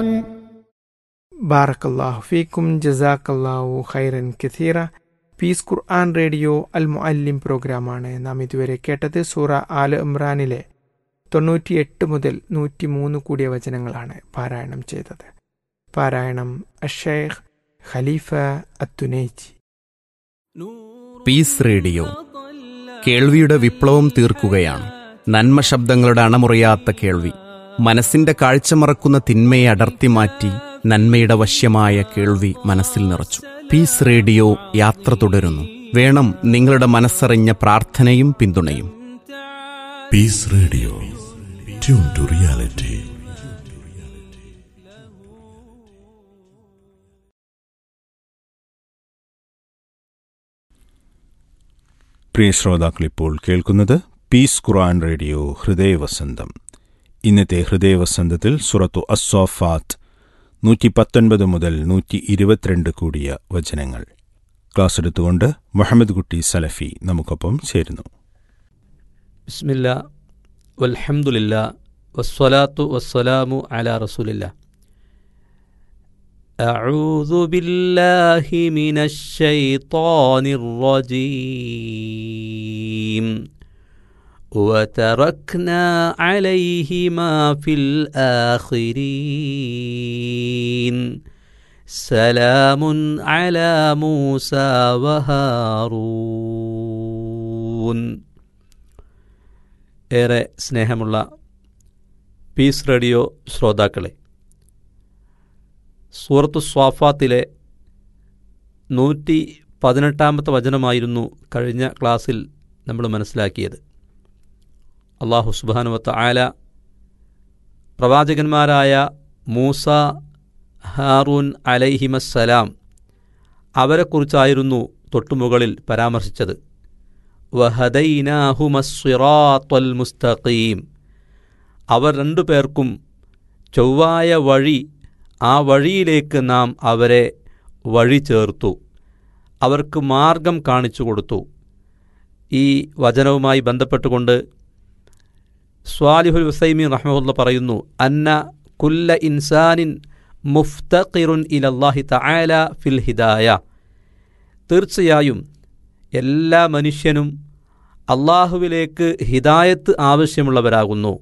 ബാറക്കല്ലാഹു ഫീക്കും ജസാക്കല്ലാഹു ഖൈറൻ കഥീറ പീസ് ഖുർആൻ റേഡിയോ അൽ മുഅല്ലിം പ്രോഗ്രാമാണ് നാം ഇതുവരെ കേട്ടത് സൂറ ആല ഇമ്രാനിലെ തൊണ്ണൂറ്റിയെട്ട് മുതൽ നൂറ്റി മൂന്ന് കൂടിയ വചനങ്ങളാണ് പാരായണം ചെയ്തത് പാരായണം അഷേഖ് ഖലീഫ അത്തുനൈജി പീസ് റേഡിയോ കേൾവിയുടെ വിപ്ലവം തീർക്കുകയാണ് നന്മ ശബ്ദങ്ങളുടെ അണമുറിയാത്ത കേൾവി മനസ്സിന്റെ കാഴ്ച മറക്കുന്ന തിന്മയെ അടർത്തി മാറ്റി നന്മയുടെ വശ്യമായ കേൾവി മനസ്സിൽ നിറച്ചു പീസ് റേഡിയോ യാത്ര തുടരുന്നു വേണം നിങ്ങളുടെ മനസ്സറിഞ്ഞ പ്രാർത്ഥനയും പിന്തുണയും peace radio tune to reality പ്രിയ ശ്രോതാക്കൾ ഇപ്പോൾ കേൾക്കുന്നത് പീസ് ഖുർആൻ റേഡിയോ ഹൃദയവസന്തം ഇന്നത്തെ ഹൃദയവസന്തത്തിൽ സുറത്തു അസ്സോഫാത്ത് നൂറ്റി പത്തൊൻപത് മുതൽ നൂറ്റി ഇരുപത്തിരണ്ട് കൂടിയ വചനങ്ങൾ ക്ലാസ് എടുത്തുകൊണ്ട് മുഹമ്മദ് കുട്ടി സലഫി നമുക്കൊപ്പം ചേരുന്നു ബിസ്മില്ല വൽഹംദുലില്ല വസ്സലാത്തു വസ്സലാമു അലാ റസൂലില്ല أعوذ بالله من الشيطان الرجيم وتركنا عليهما في الآخرين سلام على موسى وهارون ഏറെ സ്നേഹമുള്ള പീസ് റേഡിയോ ശ്രോതാക്കളെ സൂറത്തു സ്വാഫാത്തിലെ നൂറ്റി പതിനെട്ടാമത്തെ വചനമായിരുന്നു കഴിഞ്ഞ ക്ലാസ്സിൽ നമ്മൾ മനസ്സിലാക്കിയത് അള്ളാഹു സുബാനുവത്ത ആല പ്രവാചകന്മാരായ മൂസ ഹാറൂൻ അലൈഹിമസ്സലാം അവരെക്കുറിച്ചായിരുന്നു തൊട്ടുമുകളിൽ പരാമർശിച്ചത് വഹദൈനാഹുമസ്വിറാത്വൽ മുസ്തഖീം അവർ രണ്ടു പേർക്കും ചൊവ്വായ വഴി ആ വഴിയിലേക്ക് നാം അവരെ വഴി ചേർത്തു അവർക്ക് മാർഗം കാണിച്ചു കൊടുത്തു ഈ വചനവുമായി ബന്ധപ്പെട്ടുകൊണ്ട് സ്വാലിഹുൽ വസൈമി റഹ്മുല്ല പറയുന്നു അന്ന കുല്ല ഇൻസാനിൻ മുഫ്തഖിറുൻ ഇലല്ലാഹി തആല ഫിൽ ഹിദായ തീർച്ചയായും എല്ലാ മനുഷ്യനും അള്ളാഹുവിലേക്ക് ഹിദായത്ത് ആവശ്യമുള്ളവരാകുന്നു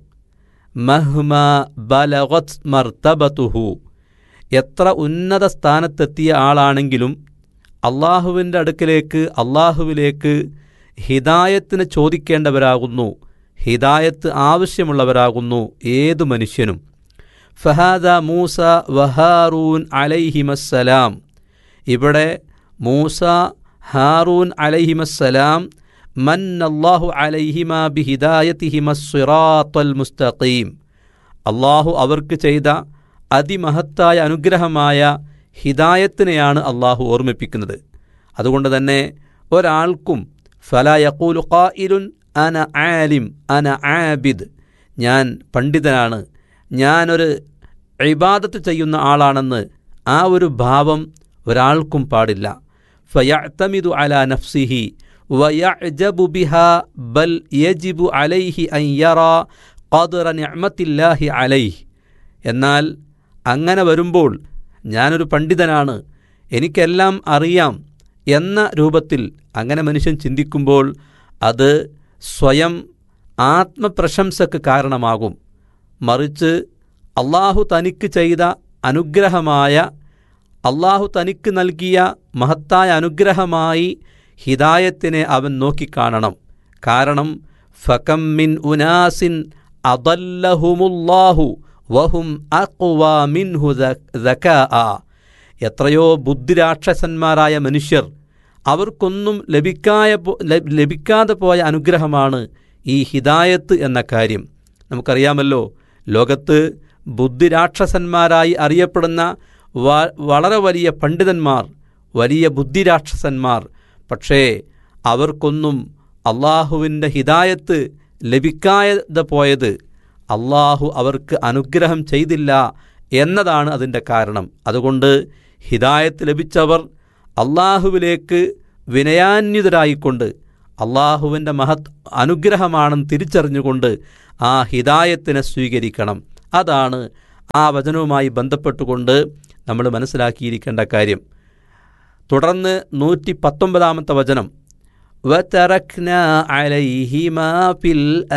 മഹ്മ ബലഗത് മർത്തബത്തുഹു എത്ര ഉന്നത സ്ഥാനത്തെത്തിയ ആളാണെങ്കിലും അള്ളാഹുവിൻ്റെ അടുക്കലേക്ക് അള്ളാഹുവിലേക്ക് ഹിദായത്തിന് ചോദിക്കേണ്ടവരാകുന്നു ഹിദായത്ത് ആവശ്യമുള്ളവരാകുന്നു ഏതു മനുഷ്യനും ഫഹാദ മൂസ വഹാറൂൻ അലൈഹിമസ്സലാം ഇവിടെ മൂസ ഹാറൂൻ അലൈഹിമസ്സലാം മൻ അള്ളാഹു അലൈഹിമ ബിഹിദായത്തിഹിമസ്വിറാത്തൽ മുസ്തഖീം അള്ളാഹു അവർക്ക് ചെയ്ത അതിമഹത്തായ അനുഗ്രഹമായ ഹിദായത്തിനെയാണ് അള്ളാഹു ഓർമ്മിപ്പിക്കുന്നത് അതുകൊണ്ട് തന്നെ ഒരാൾക്കും ഫല യക്കൂലു ഖായിലുൻ അന ആലിം അന ആബിദ് ഞാൻ പണ്ഡിതനാണ് ഞാനൊരു ഇബാദത്ത് ചെയ്യുന്ന ആളാണെന്ന് ആ ഒരു ഭാവം ഒരാൾക്കും പാടില്ല ഫയഅ്തമിദു അലാ നഫ്സിഹി വയഅ്ജബു ബിഹാ ബൽ യജിബു അലൈഹി അൻ യറാ ഖദ്റ നിഅമത്തില്ലാഹി അലൈഹി എന്നാൽ അങ്ങനെ വരുമ്പോൾ ഞാനൊരു പണ്ഡിതനാണ് എനിക്കെല്ലാം അറിയാം എന്ന രൂപത്തിൽ അങ്ങനെ മനുഷ്യൻ ചിന്തിക്കുമ്പോൾ അത് സ്വയം ആത്മപ്രശംസക്ക് കാരണമാകും മറിച്ച് അള്ളാഹു തനിക്ക് ചെയ്ത അനുഗ്രഹമായ അള്ളാഹു തനിക്ക് നൽകിയ മഹത്തായ അനുഗ്രഹമായി ഹിദായത്തിനെ അവൻ നോക്കിക്കാണണം കാരണം ഫകം മിൻ ഉനാസിൻ അദല്ലഹുമുല്ലാഹു വഹും അഖ്വാ മിൻഹു ദക്കാ എത്രയോ ബുദ്ധിരാക്ഷസന്മാരായ മനുഷ്യർ അവർക്കൊന്നും ലഭിക്കായ ലഭിക്കാതെ പോയ അനുഗ്രഹമാണ് ഈ ഹിദായത്ത് എന്ന കാര്യം നമുക്കറിയാമല്ലോ ലോകത്ത് ബുദ്ധിരാക്ഷസന്മാരായി അറിയപ്പെടുന്ന വളരെ വലിയ പണ്ഡിതന്മാർ വലിയ ബുദ്ധിരാക്ഷസന്മാർ പക്ഷേ അവർക്കൊന്നും അള്ളാഹുവിൻ്റെ ഹിദായത്ത് ലഭിക്കാതെ പോയത് അള്ളാഹു അവർക്ക് അനുഗ്രഹം ചെയ്തില്ല എന്നതാണ് അതിൻ്റെ കാരണം അതുകൊണ്ട് ഹിദായത്ത് ലഭിച്ചവർ അള്ളാഹുവിലേക്ക് വിനയാന്വിതരായിക്കൊണ്ട് അള്ളാഹുവിൻ്റെ മഹത് അനുഗ്രഹമാണെന്ന് തിരിച്ചറിഞ്ഞുകൊണ്ട് ആ ഹിദായത്തിനെ സ്വീകരിക്കണം അതാണ് ആ വചനവുമായി ബന്ധപ്പെട്ടുകൊണ്ട് നമ്മൾ മനസ്സിലാക്കിയിരിക്കേണ്ട കാര്യം തുടർന്ന് നൂറ്റി പത്തൊമ്പതാമത്തെ വചനം وتركنا عليهما في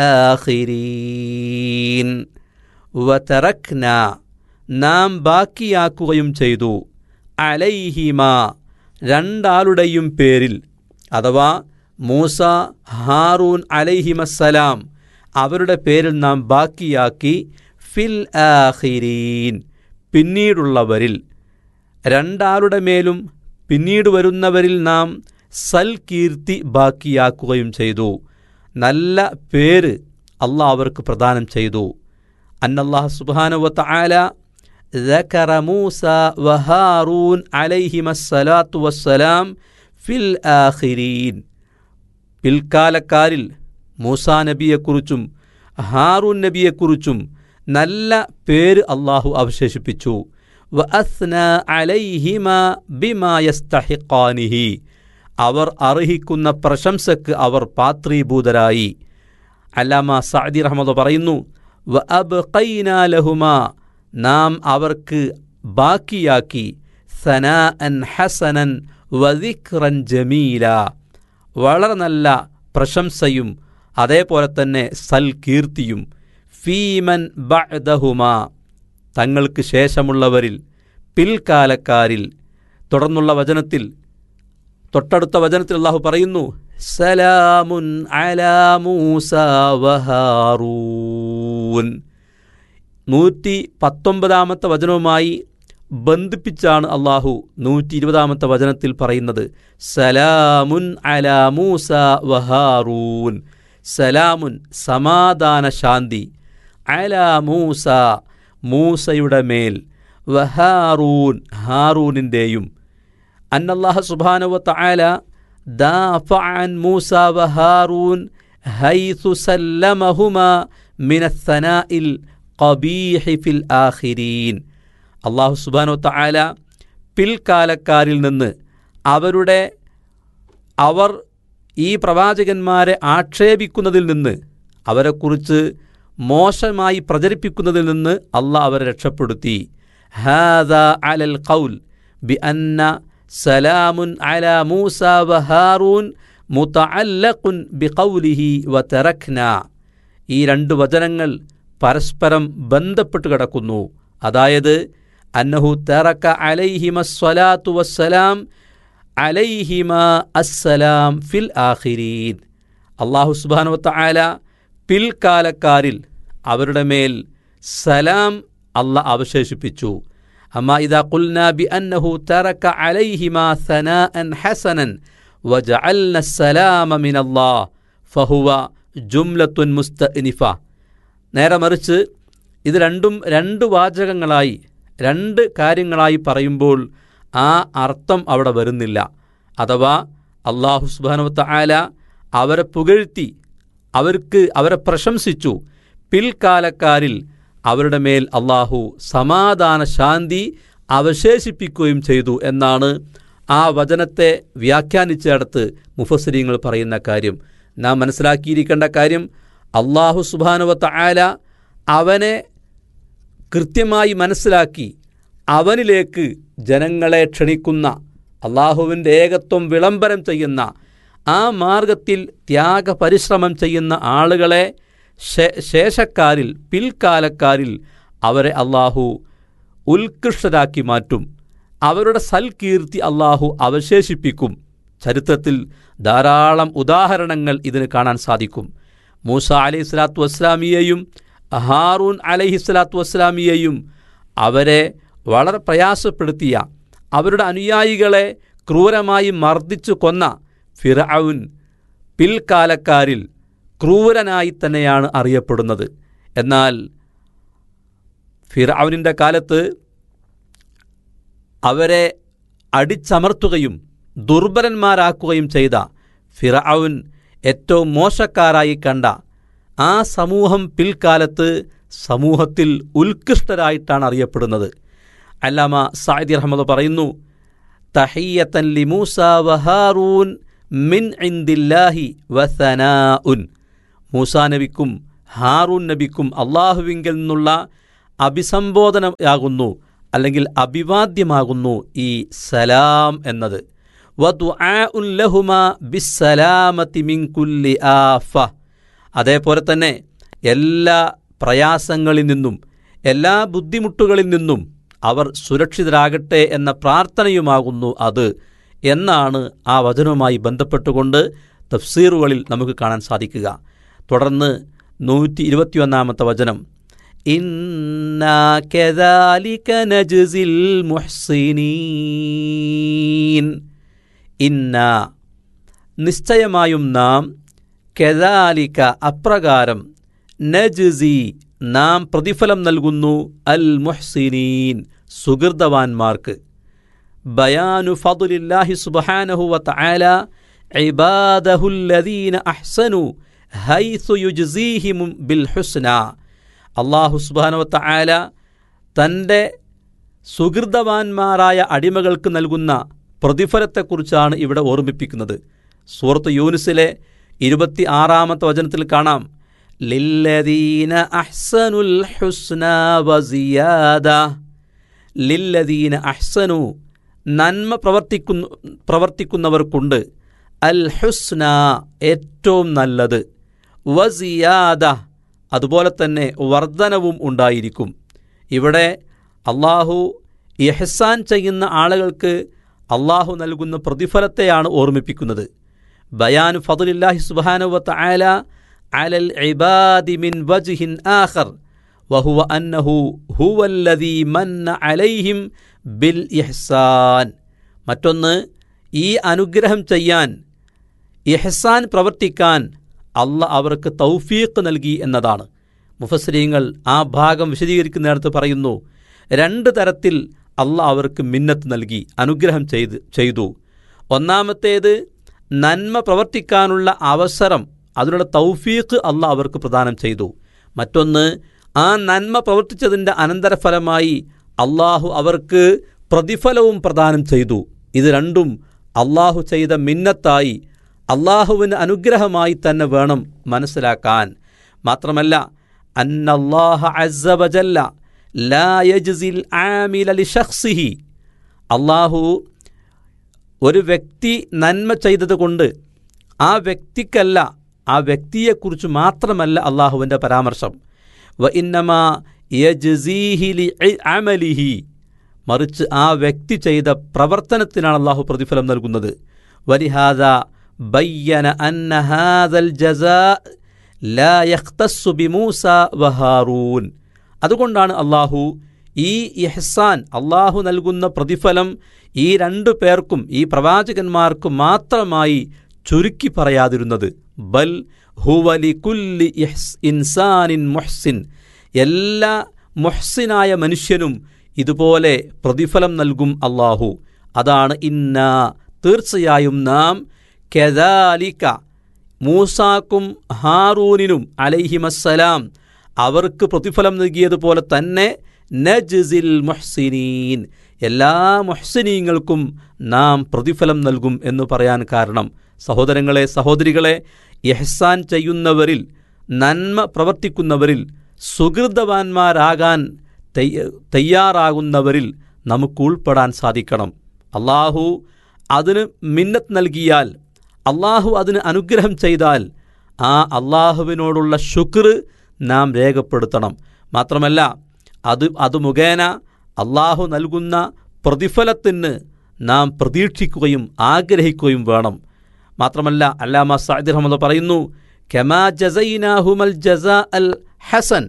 الآخرين وتركنا നാം ബാക്കിയാക്കുകയും ചെയ്തു അലൈഹിമ രണ്ടാളുടെയും പേരിൽ അഥവാ മൂസ ഹാറൂൻ അലൈഹിമസ്സലാം അവരുടെ പേരിൽ നാം ബാക്കിയാക്കി ഫിൽ ആഖിരീൻ പിന്നീടുള്ളവരിൽ രണ്ടാളുടെ മേലും പിന്നീട് വരുന്നവരിൽ നാം സൽ കീർത്തി ബാക്കിയാക്കുകയും ചെയ്തു നല്ല പേര് അള്ളാഹ് അവർക്ക് പ്രദാനം ചെയ്തു അന്നല്ലാഹ് സുബാനുവത്ത ആല ذكر موسى وهارون عليهما الصلاة والسلام في الآخرين പിൽക്കാലക്കാരിൽ മൂസാ നബിയെക്കുറിച്ചും ഹാറൂൻ നബിയെക്കുറിച്ചും നല്ല പേര് അള്ളാഹു അവശേഷിപ്പിച്ചു വഅസ്ന അലൈഹിമ ബിമാ യസ്തഹിഖാനിഹി അവർ അർഹിക്കുന്ന പ്രശംസക്ക് അവർ പാത്രീഭൂതരായി അല്ലാമ സഅദി റഹ്മദ് പറയുന്നു വ അബ്ഖൈനാ ലഹുമാ നാം അവർക്ക് ബാക്കിയാക്കി സനാഅൻ ഹസനൻ വദിക്റൻ ജമീല വളരെ നല്ല പ്രശംസയും അതേപോലെ തന്നെ സൽകീർത്തിയും ഫീമൻ ബഅദഹുമ തങ്ങൾക്ക് ശേഷമുള്ളവരിൽ പിൽക്കാലക്കാരിൽ തുടർന്നുള്ള വചനത്തിൽ തൊട്ടടുത്ത വചനത്തിൽ അള്ളാഹു പറയുന്നു സലാമുൻ അലാ മൂസ വഹാറൂൻ നൂറ്റി പത്തൊമ്പതാമത്തെ വചനവുമായി ബന്ധിപ്പിച്ചാണ് അള്ളാഹു നൂറ്റി ഇരുപതാമത്തെ വചനത്തിൽ പറയുന്നത് സലാമുൻ അലാ മൂസ വഹാറൂൻ സലാമുൻ സമാധാന ശാന്തി അലാ മൂസ മൂസയുടെ മേൽ വഹാറൂൻ ഹാറൂനിൻ്റെയും അന്നല്ലാഹ സുബാനുവത്ത ആല ദാഫഅൻ മൂസ വഹാറൂൻ ഹൈസു സല്ലമഹുമ മിനസ്സനാഇൽ ഖബീഹി ഫിൽ ആഖിരീൻ അള്ളാഹു സുബാനുവത്ത ആല പിൽക്കാലക്കാരിൽ നിന്ന് അവരുടെ അവർ ഈ പ്രവാചകന്മാരെ ആക്ഷേപിക്കുന്നതിൽ നിന്ന് അവരെക്കുറിച്ച് മോശമായി പ്രചരിപ്പിക്കുന്നതിൽ നിന്ന് അള്ളാഹ് അവരെ രക്ഷപ്പെടുത്തി ഹാദ അലൽ ഖൗൽ ബി അന്ന സലാമുൻ അല മൂസ വഹാറൂൻ മുതഅല്ലഖുൻ ബി ഖൗലിഹി വതറക്ന ഈ രണ്ട് വചനങ്ങൾ പരസ്പരം ബന്ധപ്പെട്ട് കിടക്കുന്നു അതായത് അന്നഹു തറക്ക അലൈഹിമ സ്വലാത്തു വസ്സലാം അലൈഹിമ അസ്സലാം ഫിൽ ആഖിരീൻ അള്ളാഹു സുബാനുവത്ത ആല പിൽക്കാലക്കാരിൽ അവരുടെ മേൽ സലാം അല്ല അവശേഷിപ്പിച്ചു അമ്മ ഇതാ കുൽന ബി അന്നഹു തറക്ക അലൈഹിമ സനാഅൻ ഹസനൻ വജഅൽന സലാമ മിനല്ലാഹ് ഫഹുവ ജുംലത്തുൻ മുസ്തഇനിഫ നേരെ മറിച്ച് ഇത് രണ്ടും രണ്ട് വാചകങ്ങളായി രണ്ട് കാര്യങ്ങളായി പറയുമ്പോൾ ആ അർത്ഥം അവിടെ വരുന്നില്ല അഥവാ അള്ളാഹു സുബാനുവത്ത ആല അവരെ പുകഴ്ത്തി അവർക്ക് അവരെ പ്രശംസിച്ചു പിൽക്കാലക്കാരിൽ അവരുടെ മേൽ അള്ളാഹു സമാധാന ശാന്തി അവശേഷിപ്പിക്കുകയും ചെയ്തു എന്നാണ് ആ വചനത്തെ വ്യാഖ്യാനിച്ചിടത്ത് മുഫസരിങ്ങൾ പറയുന്ന കാര്യം നാം മനസ്സിലാക്കിയിരിക്കേണ്ട കാര്യം അള്ളാഹു സുബാനുവത്ത ആല അവനെ കൃത്യമായി മനസ്സിലാക്കി അവനിലേക്ക് ജനങ്ങളെ ക്ഷണിക്കുന്ന അള്ളാഹുവിൻ്റെ ഏകത്വം വിളംബരം ചെയ്യുന്ന ആ മാർഗത്തിൽ ത്യാഗപരിശ്രമം ചെയ്യുന്ന ആളുകളെ ശേഷക്കാരിൽ പിൽക്കാലക്കാരിൽ അവരെ അള്ളാഹു ഉത്കൃഷ്ടരാക്കി മാറ്റും അവരുടെ സൽകീർത്തി അള്ളാഹു അവശേഷിപ്പിക്കും ചരിത്രത്തിൽ ധാരാളം ഉദാഹരണങ്ങൾ ഇതിന് കാണാൻ സാധിക്കും മൂസ അലൈഹി സ്വലാത്തു വസ്ലാമിയെയും ഹാറൂൻ അലൈഹി സ്വലാത്തു വസ്ലാമിയെയും അവരെ വളരെ പ്രയാസപ്പെടുത്തിയ അവരുടെ അനുയായികളെ ക്രൂരമായി മർദ്ദിച്ചു കൊന്ന ഫിറൌൻ പിൽക്കാലക്കാരിൽ ക്രൂരനായി തന്നെയാണ് അറിയപ്പെടുന്നത് എന്നാൽ ഫിറൌനിൻ്റെ കാലത്ത് അവരെ അടിച്ചമർത്തുകയും ദുർബലന്മാരാക്കുകയും ചെയ്ത ഫിറൌൻ ഏറ്റവും മോശക്കാരായി കണ്ട ആ സമൂഹം പിൽക്കാലത്ത് സമൂഹത്തിൽ ഉത്കൃഷ്ടരായിട്ടാണ് അറിയപ്പെടുന്നത് അല്ലാമ സായിദി അഹമ്മദ് പറയുന്നു തഹയ്യത്തൻ ലി മൂസ വഹാറൂൻ മിൻ ഇന്ദില്ലാഹി വസനാഉൻ മൂസാ നബിക്കും ഹാറൂൻ നബിക്കും അള്ളാഹുവിങ്കിൽ നിന്നുള്ള അഭിസംബോധനയാകുന്നു അല്ലെങ്കിൽ അഭിവാദ്യമാകുന്നു ഈ സലാം എന്നത് വദുആഉൻ ലഹുമാ ബിസ്സലാമത്തി മിൻ കുല്ലി ആഫ അതേപോലെ തന്നെ എല്ലാ പ്രയാസങ്ങളിൽ നിന്നും എല്ലാ ബുദ്ധിമുട്ടുകളിൽ നിന്നും അവർ സുരക്ഷിതരാകട്ടെ എന്ന പ്രാർത്ഥനയുമാകുന്നു അത് എന്നാണ് ആ വചനവുമായി ബന്ധപ്പെട്ടുകൊണ്ട് തഫ്സീറുകളിൽ നമുക്ക് കാണാൻ സാധിക്കുക തുടർന്ന് നൂറ്റി ഇരുപത്തിയൊന്നാമത്തെ വചനം ഇന്നാ കദാലിക നജ്സിൽ മുഹ്സിനീൻ ഇന്ന നിശ്ചയമായും നാം കെദാലിക അപ്രകാരം നജ്സി നാം പ്രതിഫലം നൽകുന്നു അൽ മുഹ്സിനീൻ സുഹൃതവാന്മാർക്ക് ബയാനു ഫതുലില്ലാഹി സുബ്ഹാനഹു വതആല ഇബാദഹുല്ലദീന അഹ്സനു ഹൈസു യുജ്സീഹിം ബിൽ ഹുസ്ന അല്ലാഹു സുബ്ഹാനഹു വതആല തൻ്റെ സുഹൃതവാന്മാരായ അടിമകൾക്ക് നൽകുന്ന പ്രതിഫലത്തെക്കുറിച്ചാണ് ഇവിടെ ഓർമ്മിപ്പിക്കുന്നത് സൂറത്ത് യൂനിസിലെ ഇരുപത്തി ആറാമത്തെ വചനത്തിൽ കാണാം ലില്ലദീന അഹ്സനുൽ ഹുസ്ന വസിയാദ ലില്ലദീന അഹ്സനു നന്മ പ്രവർത്തിക്കുന്നു പ്രവർത്തിക്കുന്നവർക്കുണ്ട് അൽ ഹുസ്ന ഏറ്റവും നല്ലത് വസിയാദ അതുപോലെ തന്നെ വർധനവും ഉണ്ടായിരിക്കും ഇവിടെ അള്ളാഹു ഇഹ്സാൻ ചെയ്യുന്ന ആളുകൾക്ക് അള്ളാഹു നൽകുന്ന പ്രതിഫലത്തെയാണ് ഓർമ്മിപ്പിക്കുന്നത് ബയാൻ ഫതുലില്ലാഹി സുബാനുവത്ത് ആല അലൽ ഇബാദി മിൻ വജ്ഹിൻ ആഖർ വഹുവ അന്നഹു ഹുവല്ലദീ മന്ന അലൈഹിം ബിൽ ഇഹ്സാൻ മറ്റൊന്ന് ഈ അനുഗ്രഹം ചെയ്യാൻ ഇഹ്സാൻ പ്രവർത്തിക്കാൻ അല്ല അവർക്ക് തൗഫീഖ് നൽകി എന്നതാണ് മുഫസ്രീങ്ങൾ ആ ഭാഗം വിശദീകരിക്കുന്നിടത്ത് പറയുന്നു രണ്ട് തരത്തിൽ അല്ല അവർക്ക് മിന്നത്ത് നൽകി അനുഗ്രഹം ചെയ്ത് ചെയ്തു ഒന്നാമത്തേത് നന്മ പ്രവർത്തിക്കാനുള്ള അവസരം അതിനുള്ള തൗഫീഖ് അല്ല അവർക്ക് പ്രദാനം ചെയ്തു മറ്റൊന്ന് ആ നന്മ പ്രവർത്തിച്ചതിൻ്റെ അനന്തരഫലമായി അള്ളാഹു അവർക്ക് പ്രതിഫലവും പ്രദാനം ചെയ്തു ഇത് രണ്ടും അള്ളാഹു ചെയ്ത മിന്നത്തായി അള്ളാഹുവിന് അനുഗ്രഹമായി തന്നെ വേണം മനസ്സിലാക്കാൻ മാത്രമല്ല അന്നല്ലാഹ അസ്സബജല്ല ലാ യജ്സിൽ ആമില ലിഷഖ്സിഹി അള്ളാഹു ഒരു വ്യക്തി നന്മ ചെയ്തതുകൊണ്ട് ആ വ്യക്തിക്കല്ല ആ വ്യക്തിയെക്കുറിച്ച് മാത്രമല്ല അള്ളാഹുവിൻ്റെ പരാമർശം വ ഇന്നമാ യജ്സീഹി ലി അമലിഹി മറിച്ച് ആ വ്യക്തി ചെയ്ത പ്രവർത്തനത്തിനാണ് അള്ളാഹു പ്രതിഫലം നൽകുന്നത് വലിഹാദ ബയ്യന അന്ന ഹാദൽ ജസാ ലാ യഖ്തസ്സു ബിമൂസ വഹാറൂൻ അതുകൊണ്ടാണ് അള്ളാഹു ഈ ഇഹ്സാൻ അള്ളാഹു നൽകുന്ന പ്രതിഫലം ഈ രണ്ടു പേർക്കും ഈ പ്രവാചകന്മാർക്കും മാത്രമായി ചുരുക്കി പറയാതിരുന്നത് ബൽ ഹുവലി കുല്ലി ഇൻസാനിൻ മുഹ്സിൻ എല്ലാ മുഹ്സിനായ മനുഷ്യനും ഇതുപോലെ പ്രതിഫലം നൽകും അള്ളാഹു അതാണ് ഇന്ന തീർച്ചയായും നാം കെദാലിക്ക മൂസാക്കും ഹാറൂനിനും അലൈഹിമസ്സലാം അവർക്ക് പ്രതിഫലം നൽകിയതുപോലെ തന്നെ നജ്സിൽ മുഹ്സിനീൻ എല്ലാ മുഹ്സിനീങ്ങൾക്കും നാം പ്രതിഫലം നൽകും എന്ന് പറയാൻ കാരണം സഹോദരങ്ങളെ സഹോദരികളെ യഹ്സാൻ ചെയ്യുന്നവരിൽ നന്മ പ്രവർത്തിക്കുന്നവരിൽ സുഹൃതവാന്മാരാകാൻ തയ്യാറാകുന്നവരിൽ നമുക്ക് ഉൾപ്പെടാൻ സാധിക്കണം അള്ളാഹു അതിന് മിന്നത്ത് നൽകിയാൽ അള്ളാഹു അതിന് അനുഗ്രഹം ചെയ്താൽ ആ അള്ളാഹുവിനോടുള്ള ശുക്ർ നാം രേഖപ്പെടുത്തണം മാത്രമല്ല അത് അത് മുഖേന അള്ളാഹു നൽകുന്ന പ്രതിഫലത്തിന് നാം പ്രതീക്ഷിക്കുകയും ആഗ്രഹിക്കുകയും വേണം മാത്രമല്ല അല്ലാമ സാദിർ അഹമ്മദ് പറയുന്നു കെമാ ജസൈനാഹുമൽ ജസ അൽ ഹസൻ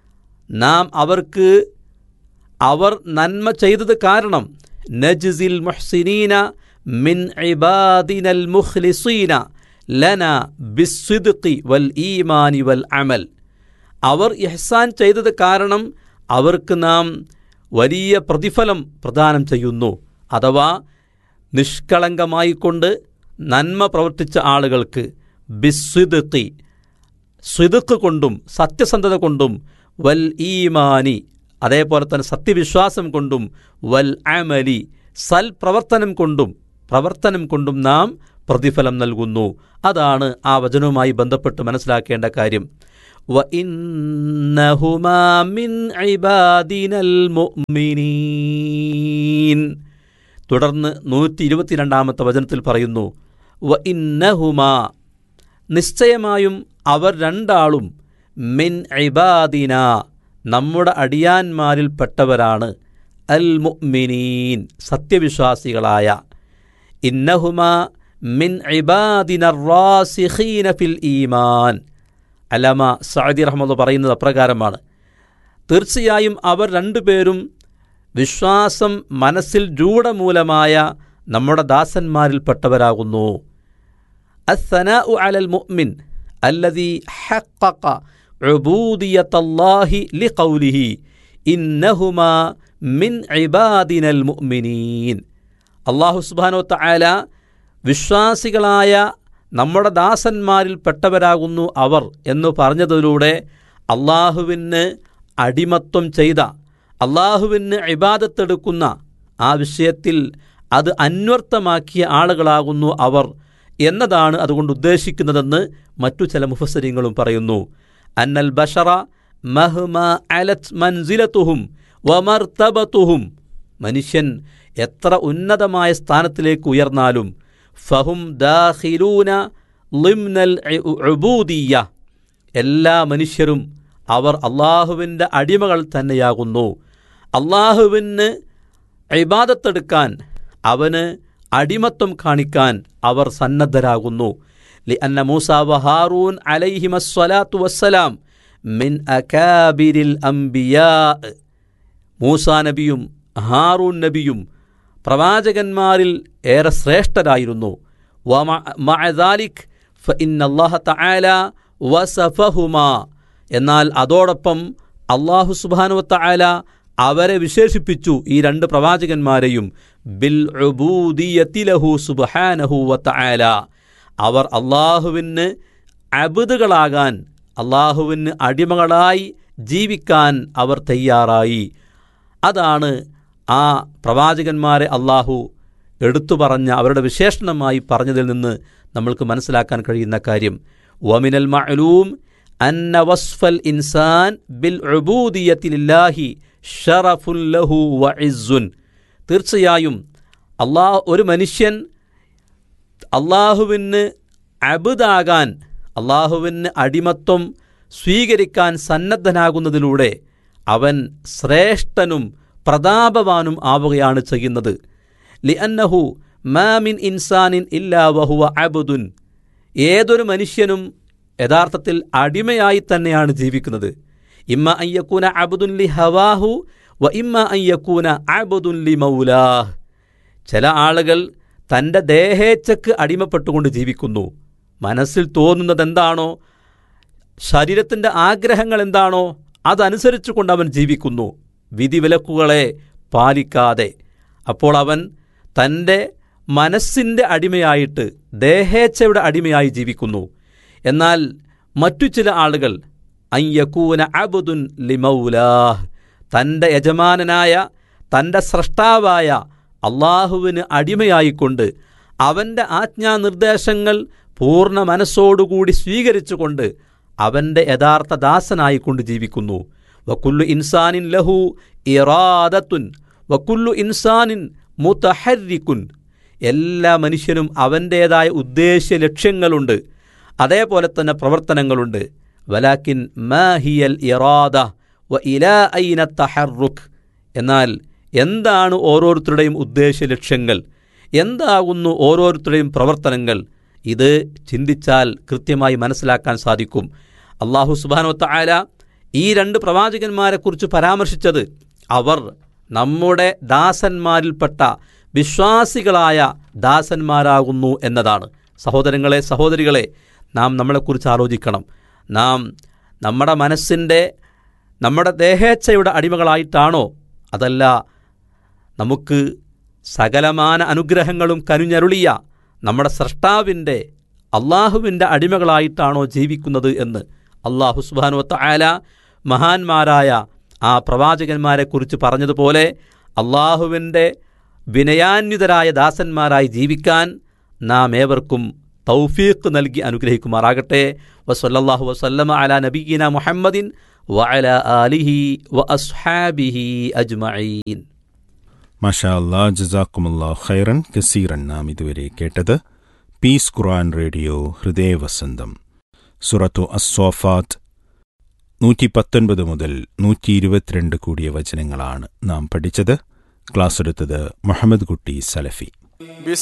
നാം അവർക്ക് അവർ നന്മ ചെയ്തത് കാരണം നജ്സിൽ മുഹ്സിനീന മിൻ ഇബാദിനൽ മുഖ്ലിസീന ലന ബിസ്വിദ്ഖി വൽ ഈമാനി വൽ അമൽ അവർ ഇഹ്സാൻ ചെയ്തത് കാരണം അവർക്ക് നാം വലിയ പ്രതിഫലം പ്രദാനം ചെയ്യുന്നു അഥവാ നിഷ്കളങ്കമായിക്കൊണ്ട് നന്മ പ്രവർത്തിച്ച ആളുകൾക്ക് ബിസ്വിദ്ഖി സ്വിദുക്ക് കൊണ്ടും സത്യസന്ധത കൊണ്ടും വൽ ഈമാനി അതേപോലെ തന്നെ സത്യവിശ്വാസം കൊണ്ടും വൽ അമലി സൽ പ്രവർത്തനം കൊണ്ടും പ്രവർത്തനം കൊണ്ടും നാം പ്രതിഫലം നൽകുന്നു അതാണ് ആ വചനവുമായി ബന്ധപ്പെട്ട് മനസ്സിലാക്കേണ്ട കാര്യം وإنهما من عبادنا المؤمنين തുടർന്ന് നൂറ്റി ഇരുപത്തിരണ്ടാമത്തെ വചനത്തിൽ പറയുന്നു വ ഇന്നഹുമ നിശ്ചയമായും അവർ രണ്ടാളും മിൻ ഇബാദിന നമ്മുടെ അടിയാന്മാരിൽപ്പെട്ടവരാണ് അൽ മുഅ്മിനീൻ സത്യവിശ്വാസികളായ ഇന്നഹുമ മിൻ ഇബാദിന റാസിഖീന ഫിൽ ഈമാൻ അലാമ സഅദി റഹ്മദ് പറയുന്നത് അപ്രകാരമാണ് തീർച്ചയായും അവർ രണ്ടുപേരും വിശ്വാസം മനസ്സിൽ രൂഢമൂലമായ നമ്മുടെ ദാസന്മാരിൽപ്പെട്ടവരാകുന്നു الثناء على المؤمن الذي حقق عبودية الله لقوله إنهما من عبادنا المؤمنين അള്ളാഹു സുബാനോ തആല വിശ്വാസികളായ നമ്മുടെ ദാസന്മാരിൽപ്പെട്ടവരാകുന്നു അവർ എന്നു പറഞ്ഞതിലൂടെ അള്ളാഹുവിന് അടിമത്വം ചെയ്ത അള്ളാഹുവിന് ഇബാദത്തെടുക്കുന്ന ആ വിഷയത്തിൽ അത് അന്വർത്ഥമാക്കിയ ആളുകളാകുന്നു അവർ എന്നതാണ് അതുകൊണ്ട് ഉദ്ദേശിക്കുന്നതെന്ന് മറ്റു ചില മുഫസരിങ്ങളും പറയുന്നു അന്നൽ ബഷറ മഹ്മ അലത് മൻസിലത്തുഹും വമർത്തബത്തുഹും മനുഷ്യൻ എത്ര ഉന്നതമായ സ്ഥാനത്തിലേക്ക് ഉയർന്നാലും ഫഹും ദാഖിലൂന ലിംനൽ ഉബൂദിയ എല്ലാ മനുഷ്യരും അവർ അള്ളാഹുവിൻ്റെ അടിമകൾ തന്നെയാകുന്നു അള്ളാഹുവിന് ഇബാദത്തെടുക്കാൻ അവന് അടിമത്വം കാണിക്കാൻ അവർ സന്നദ്ധരാകുന്നു ലി അന്ന മൂസ വഹാറൂൻ അലൈഹിമസ്വലാത്തു വസ്സലാം മിൻ അകാബിരിൽ അംബിയാ മൂസാ നബിയും ഹാറൂൻ നബിയും പ്രവാചകന്മാരിൽ ഏറെ ശ്രേഷ്ഠരായിരുന്നു മഅദാലിക് ഫഇന്നല്ലാഹ തആല വസഫഹുമാ എന്നാൽ അതോടൊപ്പം അള്ളാഹു സുബ്ഹാനഹു വതആല അവരെ വിശേഷിപ്പിച്ചു ഈ രണ്ട് പ്രവാചകന്മാരെയും ബിൽ ഉബൂദിയത്തിലഹു സുബ്ഹാനഹു വതആല അവർ അള്ളാഹുവിന് അബുദുകളാകാൻ അള്ളാഹുവിന് അടിമകളായി ജീവിക്കാൻ അവർ തയ്യാറായി അതാണ് ആ പ്രവാചകന്മാരെ അള്ളാഹു എടുത്തു പറഞ്ഞ അവരുടെ വിശേഷണമായി പറഞ്ഞതിൽ നിന്ന് നമ്മൾക്ക് മനസ്സിലാക്കാൻ കഴിയുന്ന കാര്യം വമിനൽ മഅലൂം അന്ന വസ്ഫൽ ഇൻസാൻ ബിൽ ഉബൂദിയത്തിലില്ലാഹി ഷറഫുൻ ലഹു വ ഇസ്സുൻ തീർച്ചയായും അള്ളാഹ് ഒരു മനുഷ്യൻ അള്ളാഹുവിന് അബുദാകാൻ അള്ളാഹുവിന് അടിമത്വം സ്വീകരിക്കാൻ സന്നദ്ധനാകുന്നതിലൂടെ അവൻ ശ്രേഷ്ഠനും പ്രതാപവാനും ആവുകയാണ് ചെയ്യുന്നത് ലിഅന്നഹു മാമിൻ ഇൻസാനിൻ ഇല്ലാ വഹുവ അബുദുൻ ഏതൊരു മനുഷ്യനും യഥാർത്ഥത്തിൽ അടിമയായി തന്നെയാണ് ജീവിക്കുന്നത് ഇമ്മ അയ്യക്കൂന അബുദുൻ ലി ഹവാഹു വ ഇമ്മ അയ്യക്കൂന അബുദുൻ ലി മൗലാഹ് ചില ആളുകൾ തൻ്റെ ദേഹേച്ഛക്ക് അടിമപ്പെട്ടുകൊണ്ട് ജീവിക്കുന്നു മനസ്സിൽ തോന്നുന്നത് എന്താണോ ശരീരത്തിൻ്റെ ആഗ്രഹങ്ങൾ എന്താണോ അതനുസരിച്ചു കൊണ്ട് അവൻ ജീവിക്കുന്നു വിധിവിലക്കുകളെ പാലിക്കാതെ അപ്പോൾ അവൻ തൻ്റെ മനസ്സിൻ്റെ അടിമയായിട്ട് ദേഹേച്ഛയുടെ അടിമയായി ജീവിക്കുന്നു എന്നാൽ മറ്റു ചില ആളുകൾ അയ്യക്കൂന അബുദുൻ ലിമൗലാഹ് തൻ്റെ യജമാനനായ തൻ്റെ സ്രഷ്ടാവായ അള്ളാഹുവിന് അടിമയായിക്കൊണ്ട് അവൻ്റെ ആജ്ഞാനിർദ്ദേശങ്ങൾ പൂർണ്ണ മനസ്സോടുകൂടി സ്വീകരിച്ചുകൊണ്ട് അവൻ്റെ യഥാർത്ഥ ദാസനായിക്കൊണ്ട് ജീവിക്കുന്നു വക്കുല്ലു ഇൻസാനിൻ ലഹു ഇറാദത്തുൻ വക്കുല്ലു ഇൻസാനിൻ മുത്തഹരിക്കുൻ എല്ലാ മനുഷ്യനും അവൻ്റേതായ ഉദ്ദേശ്യ ലക്ഷ്യങ്ങളുണ്ട് അതേപോലെ തന്നെ പ്രവർത്തനങ്ങളുണ്ട് വലാക്കിൻ മാഹിയൽ ഇറാദ വ ഇലാ ഐന തഹറുഖ് എന്നാൽ എന്താണ് ഓരോരുത്തരുടെയും ഉദ്ദേശ്യ ലക്ഷ്യങ്ങൾ എന്താകുന്നു ഓരോരുത്തരുടെയും പ്രവർത്തനങ്ങൾ ഇത് ചിന്തിച്ചാൽ കൃത്യമായി മനസ്സിലാക്കാൻ സാധിക്കും അള്ളാഹു സുബാനോത്ത ആല ഈ രണ്ട് പ്രവാചകന്മാരെക്കുറിച്ച് പരാമർശിച്ചത് അവർ നമ്മുടെ ദാസന്മാരിൽപ്പെട്ട വിശ്വാസികളായ ദാസന്മാരാകുന്നു എന്നതാണ് സഹോദരങ്ങളെ സഹോദരികളെ നാം നമ്മളെക്കുറിച്ച് ആലോചിക്കണം നാം നമ്മുടെ മനസ്സിൻ്റെ നമ്മുടെ ദേഹേച്ഛയുടെ അടിമകളായിട്ടാണോ അതല്ല നമുക്ക് സകലമാന അനുഗ്രഹങ്ങളും കനുഞ്ഞരുളിയ നമ്മുടെ സ്രഷ്ടാവിൻ്റെ അള്ളാഹുവിൻ്റെ അടിമകളായിട്ടാണോ ജീവിക്കുന്നത് എന്ന് അള്ളാഹു സുബാനുവത്ത ആല മഹാന്മാരായ ആ പ്രവാചകന്മാരെക്കുറിച്ച് പറഞ്ഞതുപോലെ അള്ളാഹുവിൻ്റെ വിനയാന്വിതരായ ദാസന്മാരായി ജീവിക്കാൻ നാം ഏവർക്കും തൗഫീഖ് നൽകി അനുഗ്രഹിക്കുമാറാകട്ടെ വസല്ലല്ലാഹു വസല്ലമ അലാ നബിയിന മുഹമ്മദിൻ വഅല ആലിഹി വ അസ്ഹാബിഹി അജ്മഈൻ മാഷാ അല്ലാ ജസാക്കുമുല്ലാ ഖൈറൻ കസീറൻ നാം ഇതുവരെ കേട്ടത് പീസ് ഖുർആൻ റേഡിയോ ഹൃദയവസന്തം സുറത്തു അസ്സോഫാത്ത് നൂറ്റി പത്തൊൻപത് മുതൽ നൂറ്റി ഇരുപത്തിരണ്ട് കൂടിയ വചനങ്ങളാണ് നാം പഠിച്ചത് ക്ലാസ് എടുത്തത് മുഹമ്മദ് കുട്ടി സലഫി